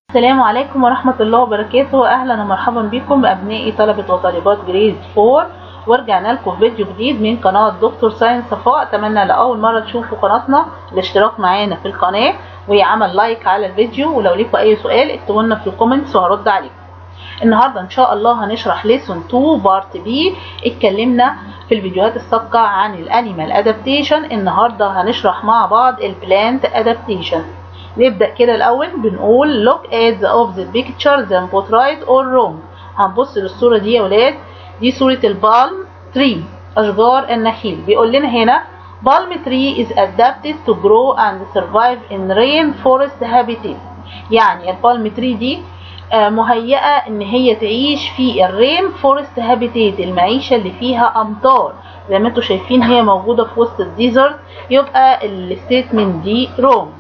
السلام عليكم ورحمة الله وبركاته أهلا ومرحبا بكم أبنائي طلبة وطالبات جريد 4 ورجعنا لكم في فيديو جديد من قناة دكتور ساينس صفاء أتمنى لأول مرة تشوفوا قناتنا الاشتراك معانا في القناة ويعمل لايك على الفيديو ولو ليكم أي سؤال اكتبوا لنا في الكومنتس وهرد عليكم النهاردة إن شاء الله هنشرح ليسون 2 بارت بي اتكلمنا في الفيديوهات السابقة عن الانيمال ادابتيشن النهاردة هنشرح مع بعض البلانت ادابتيشن نبدأ كده الأول بنقول look at the opposite picture then put right or wrong هنبص للصورة دي يا ولاد دي صورة البالم تري أشجار النخيل بيقول لنا هنا palm tree is adapted to grow and survive in rainforest habitat يعني البالم تري دي مهيئة ان هي تعيش في الرين فورست هابيتات المعيشة اللي فيها امطار زي ما انتم شايفين هي موجودة في وسط الديزرت يبقى الستيتمنت دي wrong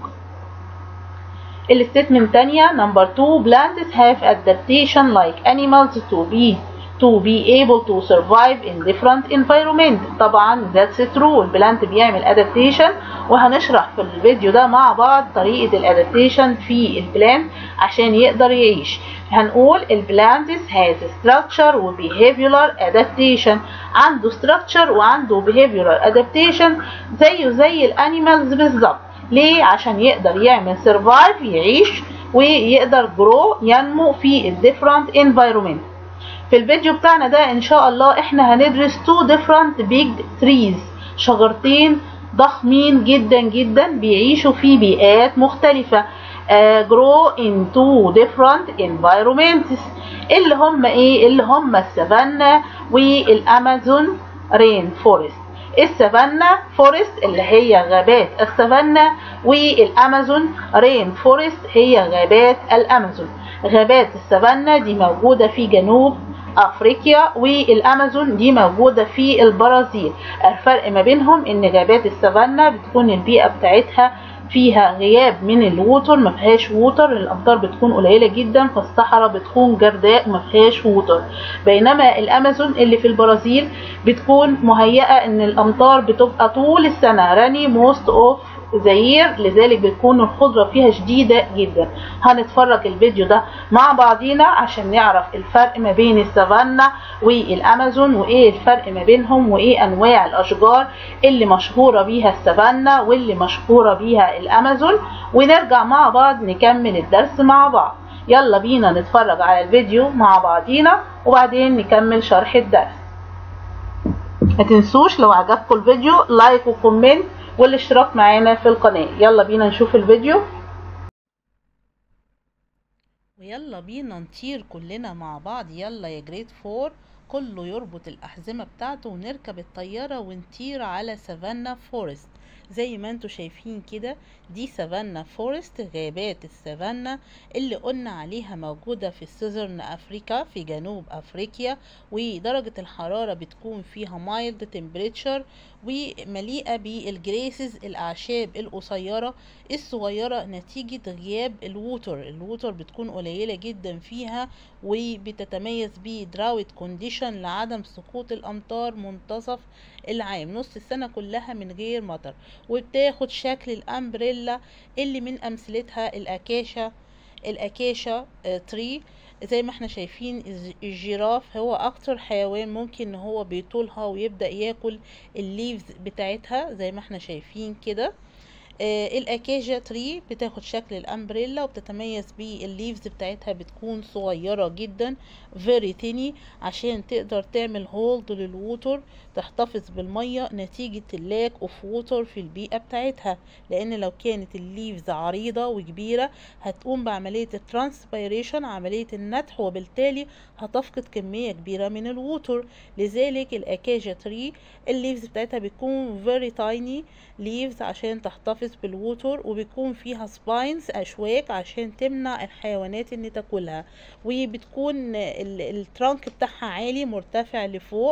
الستيتمنت تانية نمبر 2 plants have adaptation like animals to be to be able to survive in different environment طبعا that's true البلانت بيعمل adaptation وهنشرح في الفيديو ده مع بعض طريقة الادابتيشن في البلانت عشان يقدر يعيش هنقول البلانتس has structure و behavioral adaptation عنده structure وعنده behavioral adaptation زيه زي الانيمالز بالظبط ليه عشان يقدر يعمل سرفايف يعيش ويقدر جرو ينمو في الديفرنت انفايرومنت في الفيديو بتاعنا ده ان شاء الله احنا هندرس تو ديفرنت بيج تريز شجرتين ضخمين جدا جدا بيعيشوا في بيئات مختلفة uh, grow in two different environments اللي هم ايه اللي هم السافانا والامازون رين فورست السافانا فورست اللي هي غابات السافانا والامازون رين فورست هي غابات الامازون غابات السافانا دي موجودة في جنوب افريقيا والامازون دي موجودة في البرازيل الفرق ما بينهم ان غابات السافانا بتكون البيئة بتاعتها فيها غياب من الووتر ما فيهاش ووتر الامطار بتكون قليله جدا فالصحراء بتكون جرداء ما فيهاش ووتر بينما الامازون اللي في البرازيل بتكون مهيئه ان الامطار بتبقى طول السنه راني موست اوف زير لذلك بتكون الخضره فيها شديده جدا هنتفرج الفيديو ده مع بعضينا عشان نعرف الفرق ما بين السافانا والامازون وايه الفرق ما بينهم وايه انواع الاشجار اللي مشهوره بيها السافانا واللي مشهوره بيها الامازون ونرجع مع بعض نكمل الدرس مع بعض يلا بينا نتفرج على الفيديو مع بعضينا وبعدين نكمل شرح الدرس ما تنسوش لو عجبكم الفيديو لايك وكومنت والاشتراك معانا في القناة يلا بينا نشوف الفيديو ويلا بينا نطير كلنا مع بعض يلا يا جريد فور كله يربط الأحزمة بتاعته ونركب الطيارة ونطير على سافانا فورست زي ما انتوا شايفين كده دي سافانا فورست غابات السافانا اللي قلنا عليها موجودة في السيزرن افريكا في جنوب افريقيا ودرجة الحرارة بتكون فيها مايلد تمبريتشر ومليئة بالجريسز الأعشاب القصيرة الصغيرة نتيجة غياب الووتر الووتر بتكون قليلة جدا فيها وبتتميز بدراوت كونديشن لعدم سقوط الأمطار منتصف العام نص السنة كلها من غير مطر وبتاخد شكل الأمبريلا اللي من أمثلتها الأكاشا الأكاشا تري زي ما احنا شايفين الجيراف هو اكتر حيوان ممكن ان هو بيطولها ويبدأ ياكل الليفز بتاعتها زي ما احنا شايفين كده آه الاكاجا تري بتاخد شكل الامبريلا وبتتميز بالليفز بتاعتها بتكون صغيره جدا فيري تيني عشان تقدر تعمل هولد للووتر تحتفظ بالميه نتيجه اللاك اوف ووتر في البيئه بتاعتها لان لو كانت الليفز عريضه وكبيره هتقوم بعمليه الترانسبيريشن عمليه النتح وبالتالي هتفقد كميه كبيره من الووتر لذلك الاكاجا تري الليفز بتاعتها بتكون فيري تايني ليفز عشان تحتفظ بالووتر وبيكون فيها سباينز اشواك عشان تمنع الحيوانات ان تاكلها وبتكون الترانك بتاعها عالي مرتفع لفوق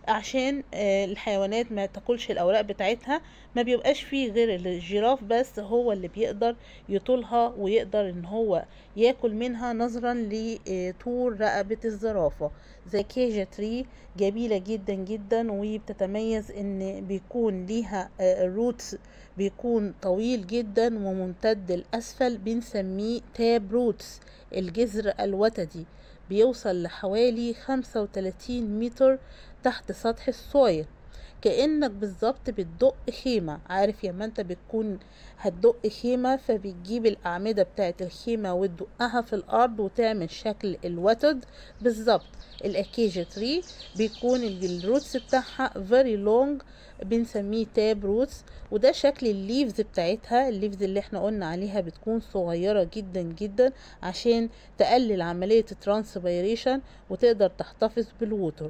عشان آه، الحيوانات ما تاكلش الاوراق بتاعتها ما بيبقاش فيه غير الجيراف بس هو اللي بيقدر يطولها ويقدر ان هو ياكل منها نظرا لطول رقبة الزرافة زي كيجا تري جميلة جدا جدا وبتتميز ان بيكون ليها آه، الروتس بيكون طويل جدا وممتد الاسفل بنسميه تاب روتس الجذر الوتدي بيوصل لحوالي 35 متر تحت سطح السويل كأنك بالظبط بتدق خيمة عارف لما انت بتكون هتدق خيمة فبتجيب الأعمدة بتاعت الخيمة وتدقها في الأرض وتعمل شكل الوتد بالظبط الأكيجا تري بيكون الروتس بتاعها very long بنسميه تاب روتس وده شكل الليفز بتاعتها الليفز اللي احنا قلنا عليها بتكون صغيرة جدا جدا عشان تقلل عملية الترانسبيريشن وتقدر تحتفظ بالووتر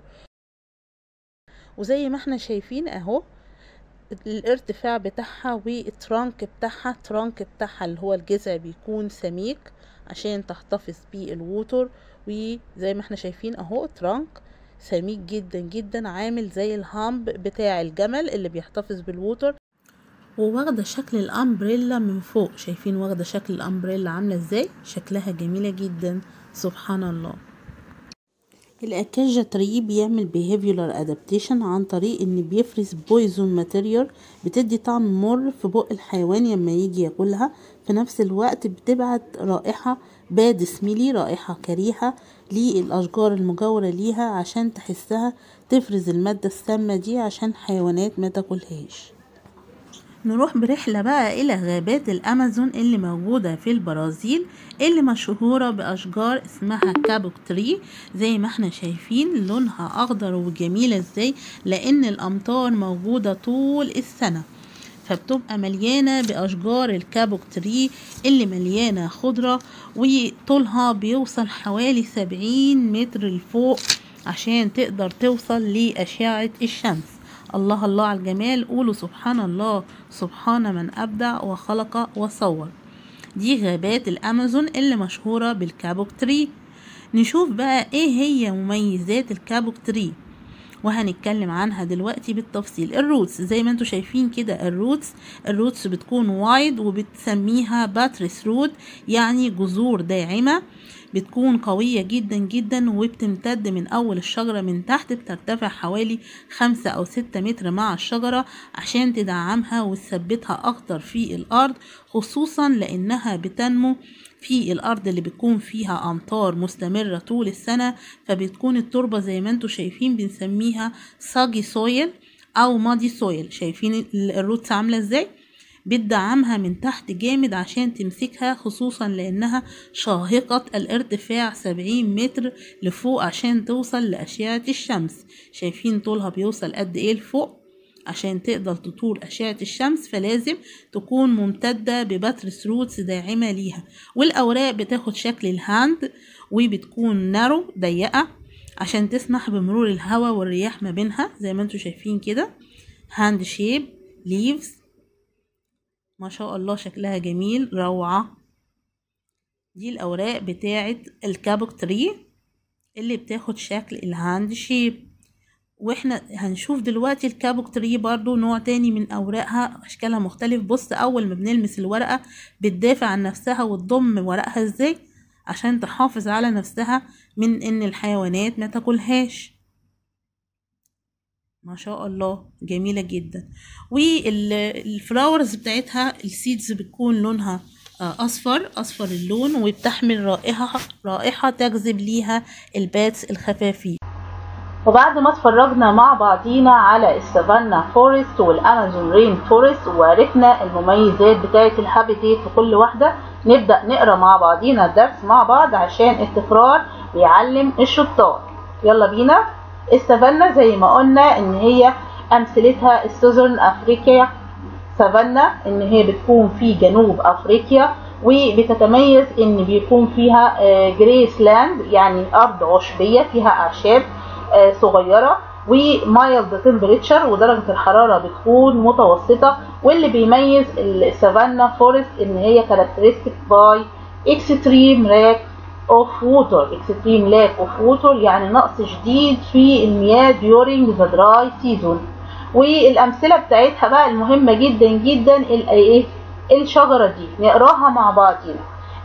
وزي ما احنا شايفين اهو الارتفاع بتاعها والترانك بتاعها الترانك بتاعها اللي هو الجذع بيكون سميك عشان تحتفظ بالووتر وزي ما احنا شايفين اهو ترانك سميك جدا جدا عامل زي الهامب بتاع الجمل اللي بيحتفظ بالووتر وواخدة شكل الأمبريلا من فوق شايفين واخدة شكل الأمبريلا عاملة ازاي شكلها جميلة جدا سبحان الله الأكاجا تري بيعمل behavioral adaptation عن طريق إن بيفرز بويزون ماتيريال بتدي طعم مر في بق الحيوان لما يجي ياكلها في نفس الوقت بتبعت رائحة باد سميلي رائحة كريهة للأشجار المجاورة ليها عشان تحسها تفرز المادة السامة دي عشان حيوانات ما تاكلهاش نروح برحلة بقى إلى غابات الأمازون اللي موجودة في البرازيل اللي مشهورة بأشجار اسمها كابوك تري زي ما احنا شايفين لونها أخضر وجميلة ازاي لأن الأمطار موجودة طول السنة فبتبقى مليانة بأشجار الكابوك تري اللي مليانة خضرة وطولها بيوصل حوالي سبعين متر لفوق عشان تقدر توصل لأشعة الشمس الله الله على الجمال قولوا سبحان الله سبحان من أبدع وخلق وصور دي غابات الأمازون اللي مشهورة بالكابوك تري نشوف بقى ايه هي مميزات الكابوك تري وهنتكلم عنها دلوقتي بالتفصيل الروتس زي ما انتم شايفين كده الروتس الروتس بتكون وايد وبتسميها باتريس روت يعني جذور داعمة بتكون قوية جدا جدا وبتمتد من أول الشجرة من تحت بترتفع حوالي خمسة أو ستة متر مع الشجرة عشان تدعمها وتثبتها أكتر في الأرض خصوصا لأنها بتنمو في الأرض اللي بتكون فيها أمطار مستمرة طول السنة فبتكون التربة زي ما انتم شايفين بنسميها صاجي سويل أو مادي سويل شايفين الروتس عاملة ازاي؟ بتدعمها من تحت جامد عشان تمسكها خصوصا لأنها شاهقة الارتفاع سبعين متر لفوق عشان توصل لأشعة الشمس شايفين طولها بيوصل قد ايه لفوق عشان تقدر تطول أشعة الشمس فلازم تكون ممتدة بباترس روتس داعمة ليها والأوراق بتاخد شكل الهاند وبتكون نارو ضيقة عشان تسمح بمرور الهواء والرياح ما بينها زي ما انتم شايفين كده هاند شيب ليفز ما شاء الله شكلها جميل روعة دي الأوراق بتاعة الكابوك تري اللي بتاخد شكل الهاند شيب واحنا هنشوف دلوقتي الكابوك تري برضو نوع تاني من اوراقها اشكالها مختلف بص اول ما بنلمس الورقة بتدافع عن نفسها وتضم ورقها ازاي عشان تحافظ على نفسها من ان الحيوانات ما تاكلهاش ما شاء الله جميلة جدا والفلاورز بتاعتها السيدز بتكون لونها اصفر اصفر اللون وبتحمل رائحة رائحة تجذب ليها الباتس الخفافية وبعد ما اتفرجنا مع بعضينا على السافانا فورست والامازون رين فورست وعرفنا المميزات بتاعه الهابيتات في كل واحده نبدا نقرا مع بعضينا الدرس مع بعض عشان التكرار بيعلم الشطار يلا بينا السافانا زي ما قلنا ان هي امثلتها السوزرن افريقيا سافانا ان هي بتكون في جنوب افريقيا وبتتميز ان بيكون فيها جريس لاند يعني ارض عشبيه فيها اعشاب صغيره ومايلد تمبريتشر ودرجه الحراره بتكون متوسطه واللي بيميز السافانا فورست ان هي كاركترستيك باي اكستريم راك of water extreme lack of water يعني نقص شديد في المياه during the dry season والامثله بتاعتها بقى المهمه جدا جدا الايه الشجره دي نقراها مع بعضينا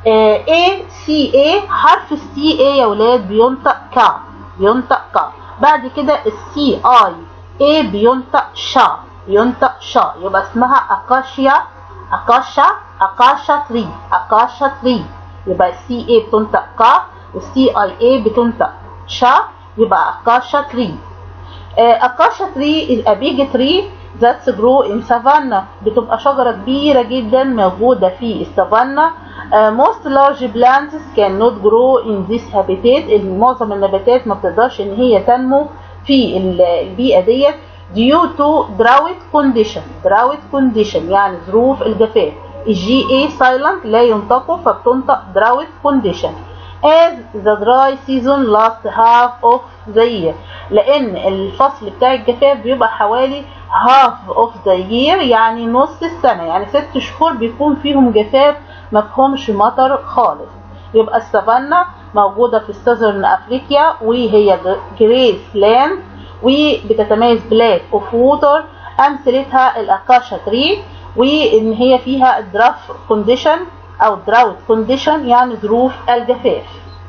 A C A حرف السي A يا ولاد بينطق ك بينطق ك بعد كده السي I A بينطق شا بينطق شا يبقى اسمها اكاشيا اكاشا اكاشا تري اكاشا تري يبقى السي A بتنطق ك والسي I A بتنطق شا يبقى اكاشا تري اكاشا تري is a big tree that's grow in savanna بتبقى شجرة كبيرة جدا موجودة في السافانا uh, most large plants cannot grow in this habitat معظم النباتات ما بتقدرش ان هي تنمو في البيئة ديت due to drought condition drought condition يعني ظروف الجفاف الجي اي silent لا ينطقوا فبتنطق drought condition as the dry season last half of the year لان الفصل بتاع الجفاف بيبقى حوالي half of the year يعني نص السنة يعني ست شهور بيكون فيهم جفاف مفهومش مطر خالص يبقى السافانا موجودة في الساذرن افريقيا وهي جريس لاند وبتتميز بلاك اوف ووتر امثلتها الاكاشا تري وان هي فيها دراف كونديشن او دراوت كونديشن يعني ظروف الجفاف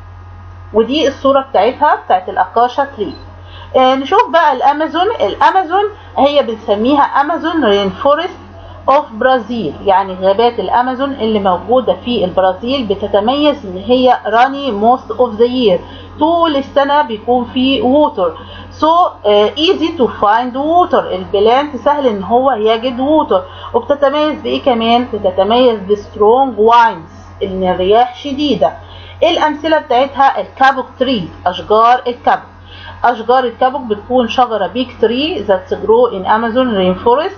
ودي الصورة بتاعتها بتاعت الاكاشا تري آه نشوف بقى الامازون الامازون هي بنسميها امازون رين فورست اوف برازيل يعني غابات الامازون اللي موجودة في البرازيل بتتميز ان هي راني موست اوف ذا يير طول السنة بيكون في ووتر سو ايزي تو فايند ووتر البلانت سهل ان هو يجد ووتر وبتتميز بايه كمان بتتميز بسترونج واينز ان الرياح شديدة الامثلة بتاعتها الكابوك تري اشجار الكابوك اشجار الكابوك بتكون شجره بيك تري ذات جرو ان امازون رين فورست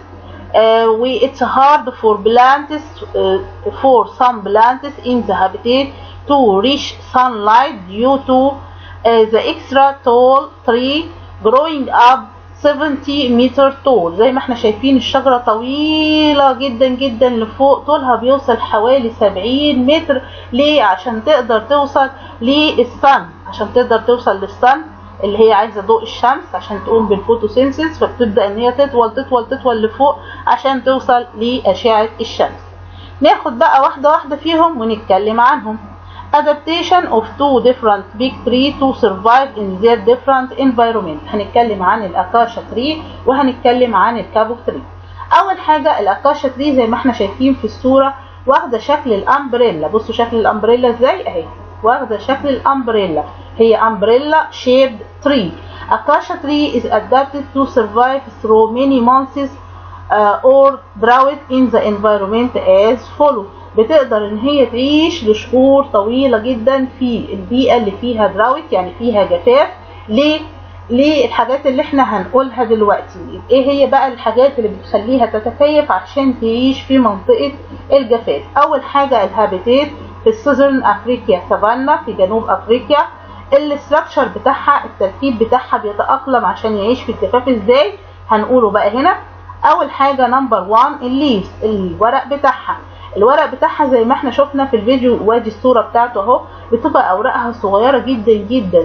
و it's hard for plants uh, for some plants in the habitat to reach sunlight due to uh, the extra tall tree growing up 70 متر طول زي ما احنا شايفين الشجرة طويلة جدا جدا لفوق طولها بيوصل حوالي 70 متر ليه عشان تقدر توصل للسن عشان تقدر توصل للسن اللي هي عايزه ضوء الشمس عشان تقوم بالفوتوسينثيس فبتبدا ان هي تطول تطول تطول لفوق عشان توصل لاشعه الشمس ناخد بقى واحده واحده فيهم ونتكلم عنهم adaptation of two different big tree to survive in their different environment هنتكلم عن الاكاشا تري وهنتكلم عن الكابوك تري اول حاجه الاكاشا تري زي ما احنا شايفين في الصوره واخده شكل الامبريلا بصوا شكل الامبريلا ازاي اهي واخده شكل الامبريلا هي umbrella shaped tree. Acacia tree is adapted to survive through many months uh, or drought in the environment as follows. بتقدر ان هي تعيش لشهور طويلة جدا في البيئة اللي فيها دراوت يعني فيها جفاف ليه؟ ليه الحاجات اللي احنا هنقولها دلوقتي ايه هي بقى الحاجات اللي بتخليها تتكيف عشان تعيش في منطقة الجفاف اول حاجة الهابيتات في السوزرن افريقيا سافانا في جنوب افريقيا الاستراكشر بتاعها التركيب بتاعها بيتأقلم عشان يعيش في الجفاف ازاي هنقوله بقى هنا اول حاجة نمبر 1 الليفز الورق بتاعها الورق بتاعها زي ما احنا شفنا في الفيديو وادي الصورة بتاعته اهو بتبقى اوراقها صغيرة جدا جدا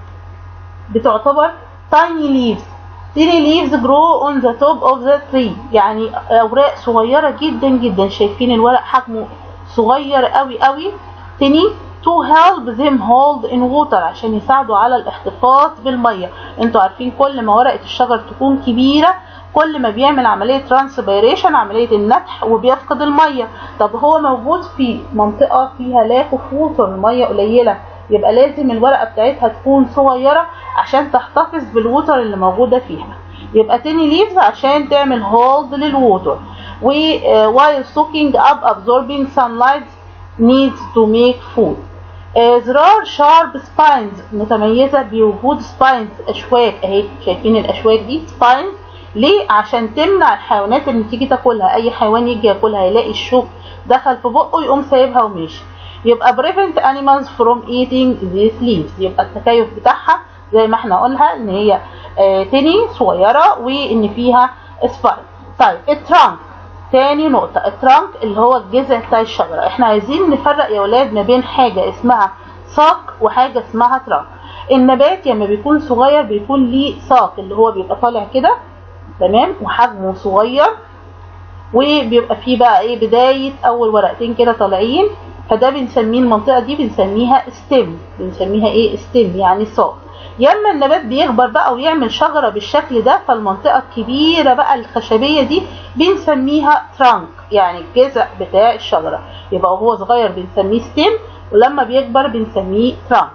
بتعتبر tiny leaves tiny leaves grow on the top of the tree يعني اوراق صغيرة جدا جدا شايفين الورق حجمه صغير قوي قوي تاني to help them hold in water عشان يساعدوا على الاحتفاظ بالميه انتوا عارفين كل ما ورقه الشجر تكون كبيره كل ما بيعمل عمليه ترانسبيريشن عمليه النتح وبيفقد الميه طب هو موجود في منطقه فيها لاك اوف ووتر الميه قليله يبقى لازم الورقه بتاعتها تكون صغيره عشان تحتفظ بالووتر اللي موجوده فيها يبقى تاني ليفز عشان تعمل هولد للووتر و while soaking up absorbing sunlight needs to make food زرار شارب سباينز متميزة بوجود سباينز أشواك أهي شايفين الأشواك دي سباينز ليه؟ عشان تمنع الحيوانات اللي تيجي تاكلها أي حيوان يجي ياكلها يلاقي الشوك دخل في بقه يقوم سايبها ومشي يبقى prevent animals from eating these leaves يبقى التكيف بتاعها زي ما احنا قلنا ان هي آه تاني صغيرة وان فيها سباين طيب الترانك تاني نقطة الترانك اللي هو الجذع بتاع الشجرة احنا عايزين نفرق يا ولاد ما بين حاجة اسمها ساق وحاجة اسمها ترانك النبات لما بيكون صغير بيكون ليه ساق اللي هو بيبقى طالع كده تمام وحجمه صغير وبيبقى فيه بقى ايه بداية اول ورقتين كده طالعين فده بنسميه المنطقة دي بنسميها ستيم بنسميها ايه ستيم يعني ساق ياما النبات بيكبر بقى ويعمل شجرة بالشكل ده فالمنطقة الكبيرة بقى الخشبية دي بنسميها ترانك يعني الجذع بتاع الشجرة يبقى وهو صغير بنسميه ستيم ولما بيكبر بنسميه ترانك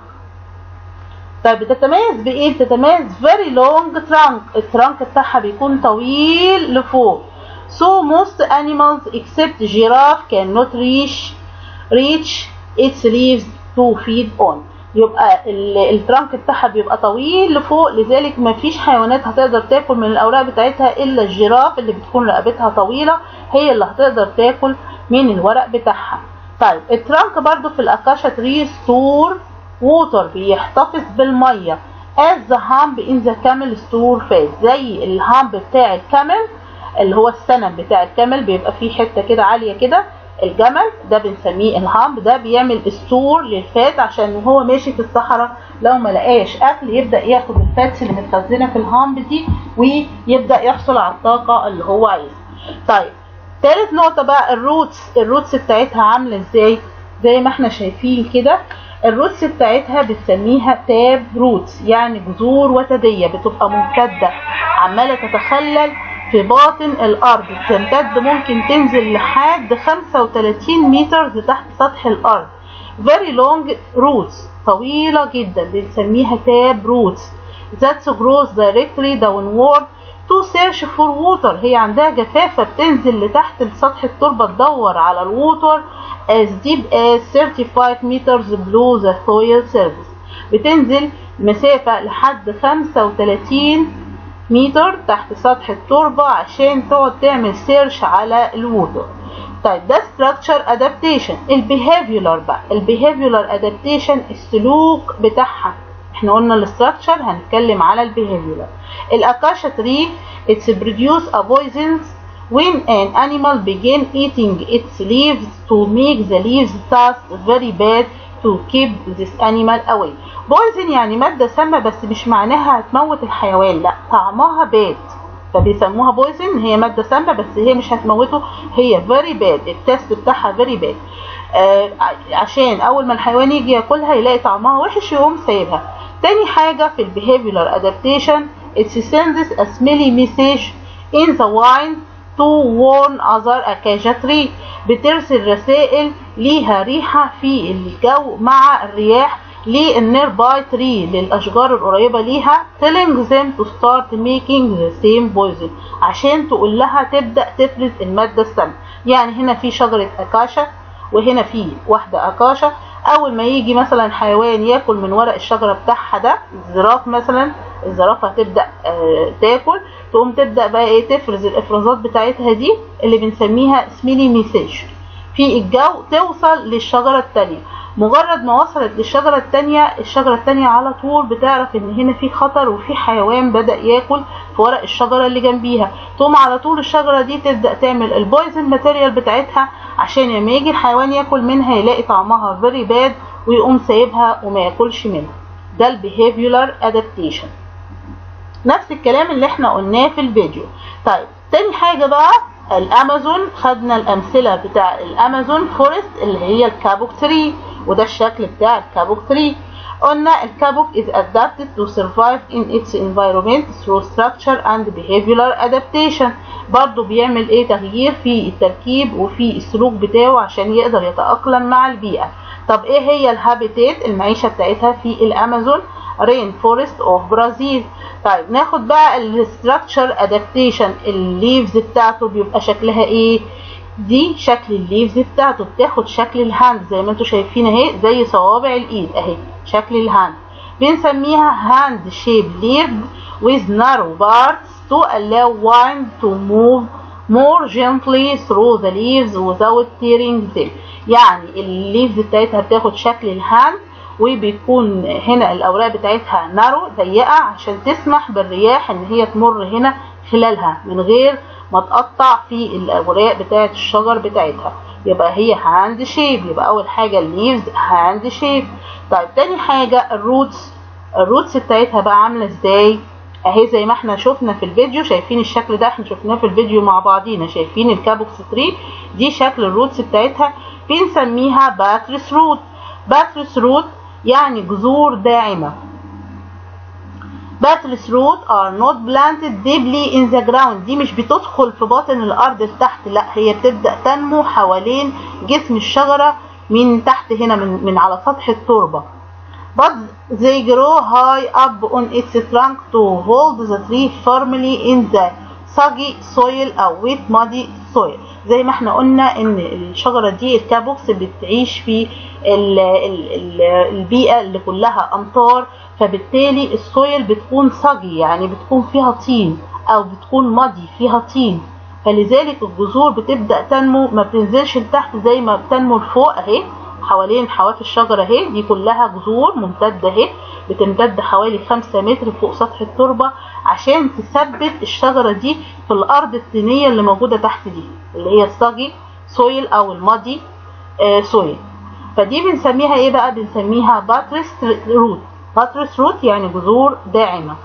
طيب بتتميز بايه بتتميز very long trunk الترانك بتاعها بيكون طويل لفوق so most animals except giraffe cannot reach reach its leaves to feed on يبقى الترانك بتاعها بيبقى طويل لفوق لذلك ما فيش حيوانات هتقدر تاكل من الاوراق بتاعتها الا الجراف اللي بتكون رقبتها طويلة هي اللي هتقدر تاكل من الورق بتاعها طيب الترانك برضو في الاكاشا تري ستور ووتر بيحتفظ بالميه as the hump in the camel store phase زي الهامب بتاع الكامل اللي هو السنم بتاع الكامل بيبقى فيه حته كده عاليه كده الجمل ده بنسميه الهامب ده بيعمل استور للفات عشان وهو ماشي في الصحراء لو ما لقاش اكل يبدا ياخد الفاتس اللي متخزنه في الهامب دي ويبدا يحصل على الطاقه اللي هو عايزها طيب تالت نقطه بقى الروتس الروتس بتاعتها عامله ازاي زي ما احنا شايفين كده الروتس بتاعتها بتسميها تاب روتس يعني جذور وتدية بتبقى ممتدة عمالة تتخلل في باطن الأرض تمتد ممكن تنزل لحد 35 متر تحت سطح الأرض very long roots طويلة جدا بنسميها تاب roots that grows directly downward to search for water هي عندها جفافة بتنزل لتحت سطح التربة تدور على الووتر as deep as 35 meters below the soil surface بتنزل مسافة لحد 35 متر تحت سطح التربة عشان تقعد تعمل سيرش على الووتر طيب ده structure adaptation البيهافيولار بقى البيهافيولار adaptation السلوك بتاعها احنا قلنا الاستراكشر هنتكلم على البيهافيولار الاكاشا تري it's produce a poisons when an animal begin eating its leaves to make the leaves taste very bad to keep this animal away poison يعني مادة سامة بس مش معناها هتموت الحيوان لا طعمها باد فبيسموها بويزن هي مادة سامة بس هي مش هتموته هي very bad التست بتاعها very bad آه عشان اول ما الحيوان يجي ياكلها يلاقي طعمها وحش يقوم سايبها تاني حاجة في البيهافيولار adaptation it sends a smelly message in the wind to warn other acacia tree بترسل رسائل ليها ريحة في الجو مع الرياح للنيرباي تري للأشجار القريبة ليها telling them to start making the same poison عشان تقول لها تبدأ تفرز المادة السامة يعني هنا في شجرة أكاشا وهنا في واحدة أكاشا أول ما يجي مثلا حيوان ياكل من ورق الشجرة بتاعها ده الزراف مثلا الزرافة هتبدأ آه تاكل تقوم تبدأ بقى ايه تفرز الإفرازات بتاعتها دي اللي بنسميها سميلي ميساج في الجو توصل للشجرة التانية مجرد ما وصلت للشجرة التانية الشجرة التانية على طول بتعرف ان هنا في خطر وفي حيوان بدأ ياكل في ورق الشجرة اللي جنبيها تقوم على طول الشجرة دي تبدأ تعمل البويزن ماتيريال بتاعتها عشان لما يجي الحيوان ياكل منها يلاقي طعمها فيري باد ويقوم سايبها وما ياكلش منها ده البيهافيولار ادابتيشن نفس الكلام اللي احنا قلناه في الفيديو طيب تاني حاجة بقى الامازون خدنا الامثلة بتاع الامازون فورست اللي هي الكابوك تري وده الشكل بتاع الكابوك تري قلنا الكابوك is adapted to survive in its environment through structure and behavioral adaptation برضو بيعمل ايه تغيير في التركيب وفي السلوك بتاعه عشان يقدر يتأقلم مع البيئة طب ايه هي الهابيتات المعيشة بتاعتها في الامازون رين فورست اوف برازيل طيب ناخد بقى الستراكشر ادابتيشن الليفز بتاعته بيبقى شكلها ايه دي شكل الليفز بتاعته بتاخد شكل الهاند زي ما انتم شايفين اهي زي صوابع الايد اهي شكل الهاند بنسميها هاند شيب ليف with narrow parts to allow wind to move more gently through the leaves without tearing them يعني الليفز بتاعتها بتاخد شكل الهاند وبيكون هنا الاوراق بتاعتها نارو ضيقه عشان تسمح بالرياح ان هي تمر هنا خلالها من غير ما تقطع في الاوراق بتاعه الشجر بتاعتها يبقى هي هاند شيب يبقى اول حاجه الليفز هاند شيب طيب تاني حاجه الروتس الروتس بتاعتها بقى عامله ازاي اهي زي ما احنا شفنا في الفيديو شايفين الشكل ده احنا شفناه في الفيديو مع بعضينا شايفين الكابوكس 3 دي شكل الروتس بتاعتها بنسميها باتريس روت باتريس روت يعني جذور داعمه باتريس روت are not planted deeply in the ground دي مش بتدخل في باطن الارض لتحت لا هي بتبدا تنمو حوالين جسم الشجره من تحت هنا من, من على سطح التربه but they grow high up on its trunk to hold the tree firmly in the soggy soil أو wet muddy soil زي ما احنا قلنا ان الشجرة دي الكابوكس بتعيش في ال ال ال البيئة اللي كلها أمطار فبالتالي السويل بتكون صجي يعني بتكون فيها طين أو بتكون مضي فيها طين فلذلك الجذور بتبدأ تنمو ما بتنزلش لتحت زي ما بتنمو لفوق اهي حوالين حواف الشجرة اهي دي كلها جذور ممتدة اهي بتمتد حوالي خمسة متر فوق سطح التربة عشان تثبت الشجرة دي في الأرض الطينية اللي موجودة تحت دي اللي هي الصاجي سويل أو الماضي آه سويل فدي بنسميها ايه بقى بنسميها باتريس روت باتريس روت يعني جذور داعمة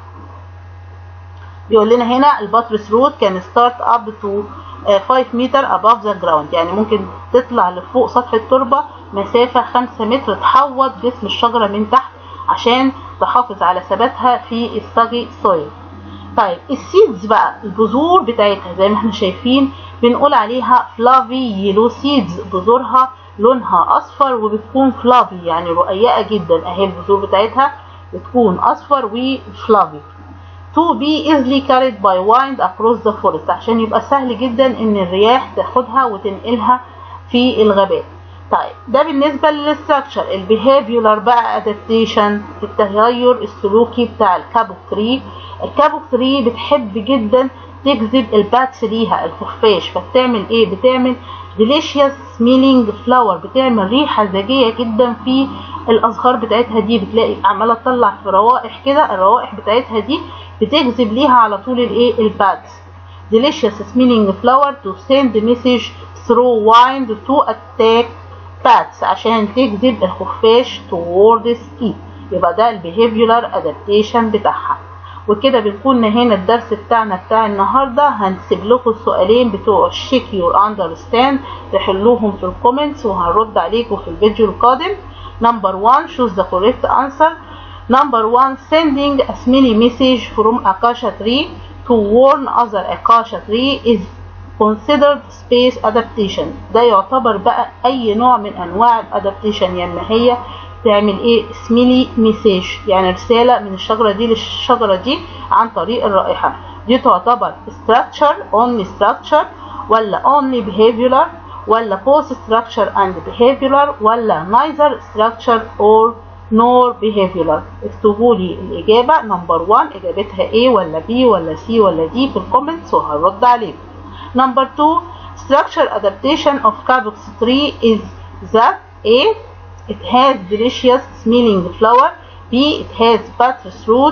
بيقول لنا هنا الباتريس روت كان ستارت اب تو 5 متر above the ground يعني ممكن تطلع لفوق سطح التربة مسافة 5 متر تحوط جسم الشجرة من تحت عشان تحافظ على ثباتها في الساجي سويل طيب السيدز بقى البذور بتاعتها زي ما احنا شايفين بنقول عليها فلافي يلو سيدز بذورها لونها اصفر وبتكون فلافي يعني رقيقة جدا اهي البذور بتاعتها بتكون اصفر وفلافي to be easily carried by wind across the forest عشان يبقى سهل جدا ان الرياح تاخدها وتنقلها في الغابات طيب ده بالنسبة للستراكشر البيهافيولار بقى ادابتيشن التغير السلوكي بتاع الكابوك تري الكابوك تري بتحب جدا تجذب الباتس ليها الخفاش فبتعمل ايه بتعمل delicious smelling flower بتعمل ريحة زجية جدا في الازهار بتاعتها دي بتلاقي عمالة تطلع في روائح كده الروائح بتاعتها دي بتجذب ليها على طول الايه الباتس delicious smelling flower to send message through wind to attack bats عشان تجذب الخفاش towards it يبقى ده البيهافيولار ادابتيشن بتاعها وكده بنكون هنا الدرس بتاعنا بتاع النهارده هنسيب لكم السؤالين بتوع الشيك يور اندرستاند تحلوهم في الكومنتس وهنرد عليكم في الفيديو القادم نمبر 1 choose the correct answer number 1 sending a smelly message from acacia tree to warn other acacia tree is considered space adaptation ده يعتبر بقى اي نوع من انواع الادابتيشن يعني ما هي تعمل ايه سميلي ميساج يعني رسالة من الشجرة دي للشجرة دي عن طريق الرائحة دي تعتبر structure only structure ولا only behavioral ولا both structure and behavioral ولا neither structure or nor behavioral اكتبوا لي الإجابة نمبر 1 إجابتها A ولا B ولا C ولا D في الكومنتس وهرد عليكم نمبر 2 structure adaptation of cabbage tree is that A it has delicious smelling flower B it has buttress root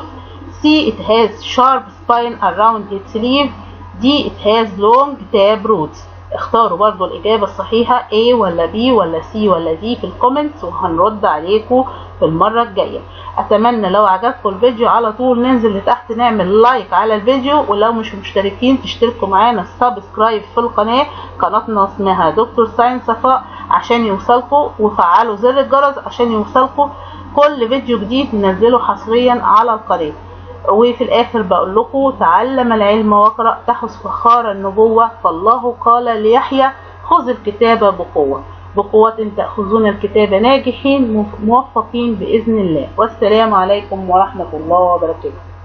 C it has sharp spine around its leaf D it has long tap roots اختاروا برضو الإجابة الصحيحة A ولا B ولا C ولا D في الكومنتس وهنرد عليكم في المرة الجاية أتمنى لو عجبكم الفيديو على طول ننزل لتحت نعمل لايك على الفيديو ولو مش مشتركين تشتركوا معانا سبسكرايب في القناة قناتنا اسمها دكتور ساينس صفاء عشان يوصلكوا وفعلوا زر الجرس عشان يوصلكوا كل فيديو جديد ننزله حصريا على القناة وفي الآخر بقول لكم تعلم العلم واقرأ تحز فخار النبوة فالله قال ليحيى خذ الكتاب بقوة بقوة تأخذون الكتاب ناجحين موفقين بإذن الله والسلام عليكم ورحمة الله وبركاته